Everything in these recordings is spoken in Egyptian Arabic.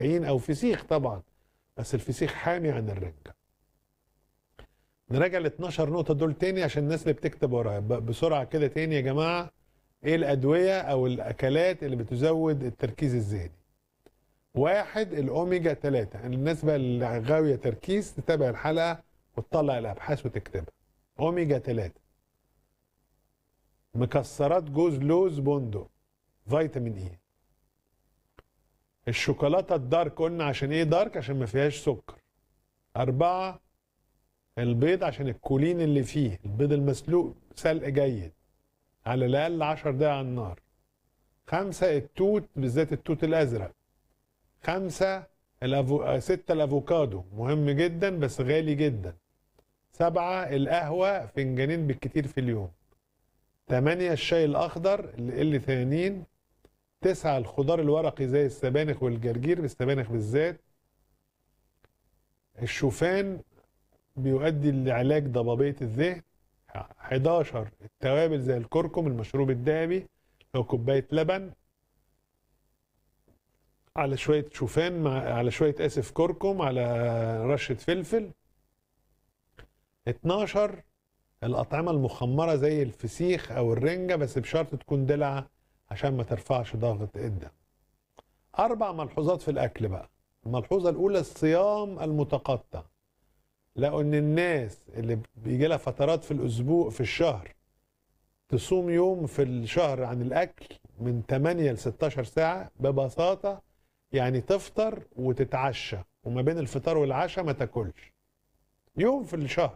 عين او فسيخ طبعا بس الفسيخ حامي عن الرنجة نراجع ال 12 نقطة دول تاني عشان الناس اللي بتكتب ورايا ب- بسرعة كده تاني يا جماعة ايه الأدوية أو الأكلات اللي بتزود التركيز الذهني واحد الأوميجا 3 الناس بقى اللي غاوية تركيز تتابع الحلقة وتطلع الأبحاث وتكتبها أوميجا 3 مكسرات جوز لوز بندق فيتامين اي الشوكولاتة الدارك قلنا عشان ايه دارك عشان ما فيهاش سكر أربعة البيض عشان الكولين اللي فيه البيض المسلوق سلق جيد على الأقل 10 دقايق على النار خمسة التوت بالذات التوت الأزرق خمسة الأفو... آه، ستة الأفوكادو مهم جدا بس غالي جدا سبعة القهوة فنجانين بالكتير في اليوم تمانية الشاي الأخضر اللي قل ثانيين تسعة الخضار الورقي زي السبانخ والجرجير السبانخ بالذات الشوفان بيؤدي لعلاج ضبابية الذهن 11 التوابل زي الكركم المشروب الدهبي لو كوباية لبن على شوية شوفان مع على شوية آسف كركم على رشة فلفل 12 الأطعمة المخمرة زي الفسيخ أو الرنجة بس بشرط تكون دلعة عشان ما ترفعش ضغط الدم أربع ملحوظات في الأكل بقى الملحوظة الأولى الصيام المتقطع لقوا إن الناس اللي بيجي لها فترات في الأسبوع في الشهر تصوم يوم في الشهر عن الأكل من 8 ل 16 ساعة ببساطة يعني تفطر وتتعشى وما بين الفطار والعشاء ما تاكلش يوم في الشهر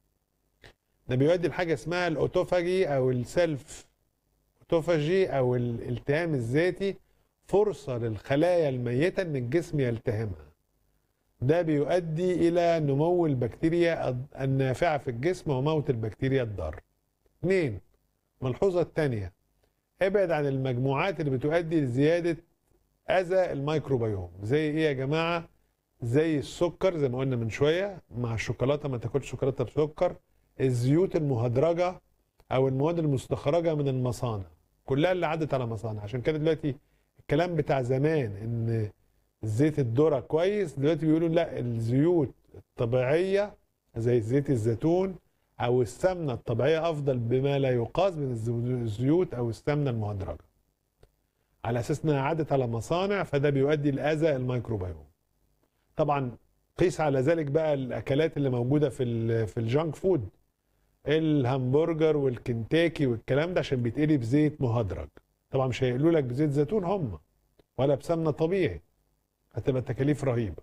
ده بيؤدي لحاجة اسمها الأوتوفاجي أو السيلف اوتوفاجي او الالتهام الذاتي فرصه للخلايا الميته ان الجسم يلتهمها ده بيؤدي الى نمو البكتيريا النافعه في الجسم وموت البكتيريا الضاره اثنين ملحوظه الثانيه ابعد عن المجموعات اللي بتؤدي لزياده اذى الميكروبيوم زي ايه يا جماعه زي السكر زي ما قلنا من شويه مع الشوكولاته ما تاكلش شوكولاته بسكر الزيوت المهدرجه او المواد المستخرجه من المصانع كلها اللي عدت على مصانع عشان كده دلوقتي الكلام بتاع زمان ان زيت الذره كويس دلوقتي بيقولوا لا الزيوت الطبيعيه زي زيت الزيتون او السمنه الطبيعيه افضل بما لا يقاس من الزو- الزيوت او السمنه المهدرجه على اساس انها عدت على مصانع فده بيؤدي لاذى الميكروبيوم طبعا قيس على ذلك بقى الاكلات اللي موجوده في ال- في الجانك فود الهمبرجر والكنتاكي والكلام ده عشان بيتقلي بزيت مهدرج طبعا مش هيقلوا لك بزيت زيتون هم ولا بسمنه طبيعي هتبقى تكاليف رهيبه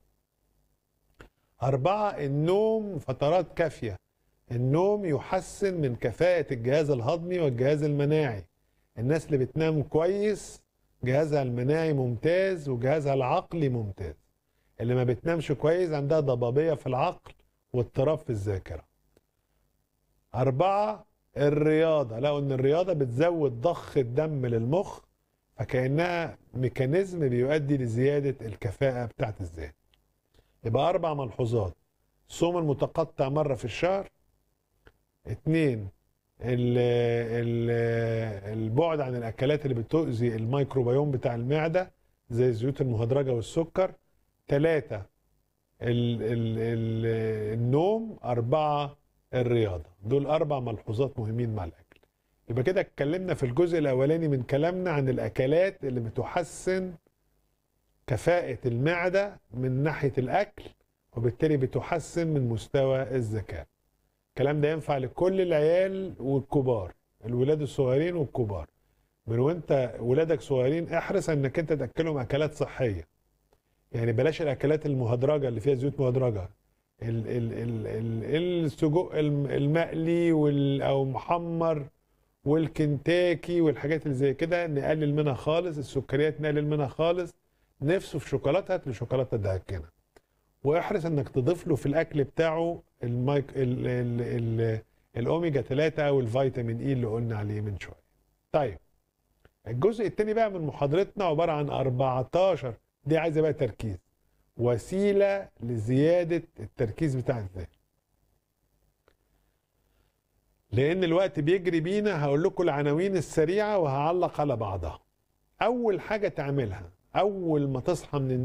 أربعة النوم فترات كافية النوم يحسن من كفاءة الجهاز الهضمي والجهاز المناعي الناس اللي بتنام كويس جهازها المناعي ممتاز وجهازها العقلي ممتاز اللي ما بتنامش كويس عندها ضبابية في العقل واضطراب في الذاكرة أربعة الرياضة لقوا إن الرياضة بتزود ضخ الدم للمخ فكأنها ميكانيزم بيؤدي لزيادة الكفاءة بتاعت الذهن يبقى أربع ملحوظات الصوم المتقطع مرة في الشهر اتنين ال ال البعد عن الأكلات اللي بتؤذي الميكروبيوم بتاع المعدة زي الزيوت المهدرجة والسكر ثلاثة ال ال ال النوم أربعة الرياضة دول أربع ملحوظات مهمين مع الأكل يبقى كده اتكلمنا في الجزء الأولاني من كلامنا عن الأكلات اللي بتحسن كفاءة المعدة من ناحية الأكل وبالتالي بتحسن من مستوى الذكاء الكلام ده ينفع لكل العيال والكبار الولاد الصغيرين والكبار من وانت ولادك صغيرين احرص انك انت تاكلهم اكلات صحيه يعني بلاش الاكلات المهدرجه اللي فيها زيوت مهدرجه ال ال ال ال السجق الم- المقلي وال او محمر والكنتاكي والحاجات اللي زي كده نقلل منها خالص السكريات نقلل منها خالص نفسه في شوكولاته هات له شوكولاته دهكنه واحرص انك تضيف له في الاكل بتاعه المايك ال ال ال الاوميجا 3 او الفيتامين اي اللي قلنا عليه من شويه طيب الجزء الثاني بقى من محاضرتنا عباره عن 14 دي عايزه بقى تركيز وسيله لزياده التركيز بتاع الذهن لان الوقت بيجري بينا هقول لكم العناوين السريعه وهعلق على بعضها اول حاجه تعملها اول ما تصحى من